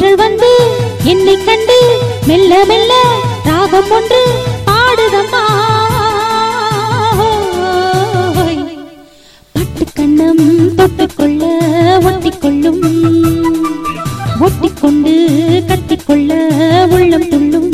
தென்றல் வந்து என்னை கண்டு மெல்ல மெல்ல ராகம் ஒன்று பாடுதம்மா பட்டு கண்ணம் தொட்டுக்கொள்ள ஒட்டிக்கொள்ளும் ஒட்டிக்கொண்டு கட்டிக்கொள்ள உள்ளம் துள்ளும்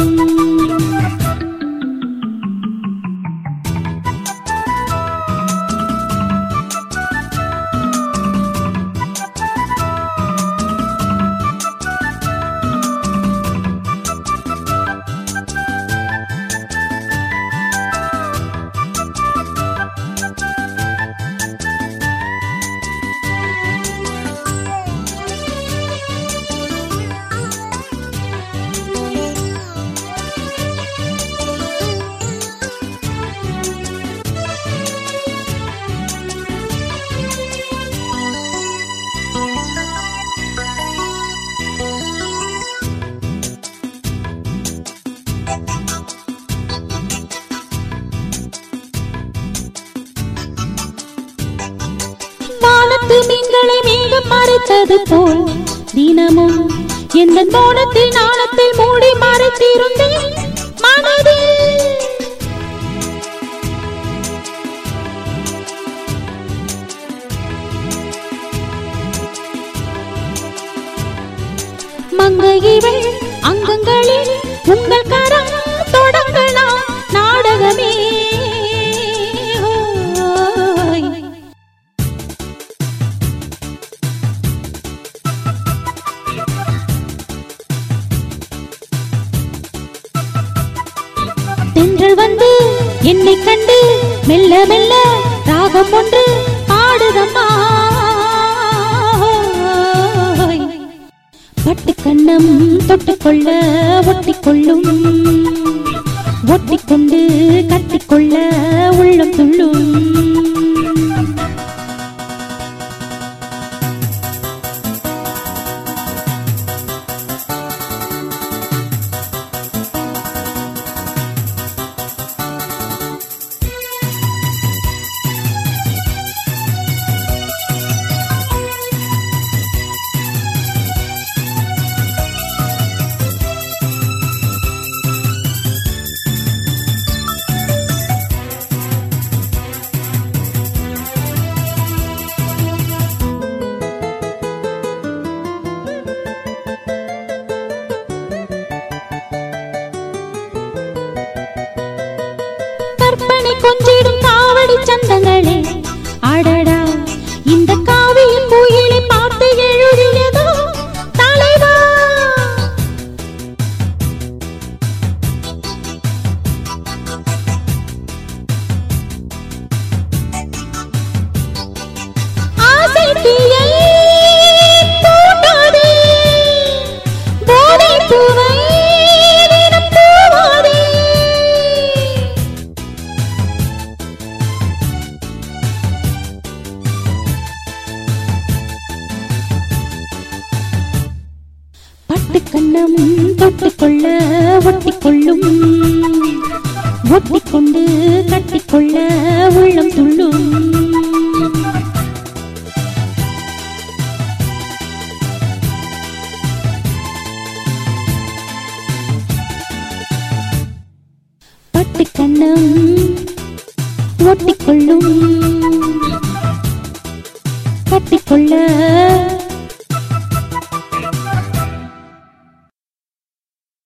வானத்து மீன்களை மேகம் மறைத்தது போல் தினமும் எந்த மோனத்தில் நாணத்தில் மூடி மறைத்திருந்தேன் மனதில் மங்கையிவள் அங்கங்களில் உங்கள் கரம் தொடங்கலாம் நாடகமே ஓய். தென்றல் வந்து என்னை கண்டு மெல்ல மெல்ல ராகம் ஒன்று பாடுதம்மா பட்டு கண்ணம் தொட்டுக்கொள்ள ஒட்டிக்கொள்ளும் ஒட்டிக்கொண்டு கட்டிக்கொள்ள உள்ளம் துள்ளும் கற்பனை கொஞ்சிடும் காவடி சந்தங்களே அடடா இந்த காவிய கோயிலை பார்த்து எழுதியதோ தலைவா ஆசை தீயை தூண்டாதே போதை பூவை தினம் தூவாதே பட்டு கண்ணம் தொட்டுக்கொள்ள ஒட்டிக்கொள்ளும் ஒட்டிக்கொண்டு கட்டிக்கொள்ள உள்ளம் துள்ளும் பட்டு கண்ணம் ஒட்டிக்கொள்ளும் கட்டிக்கொள்ள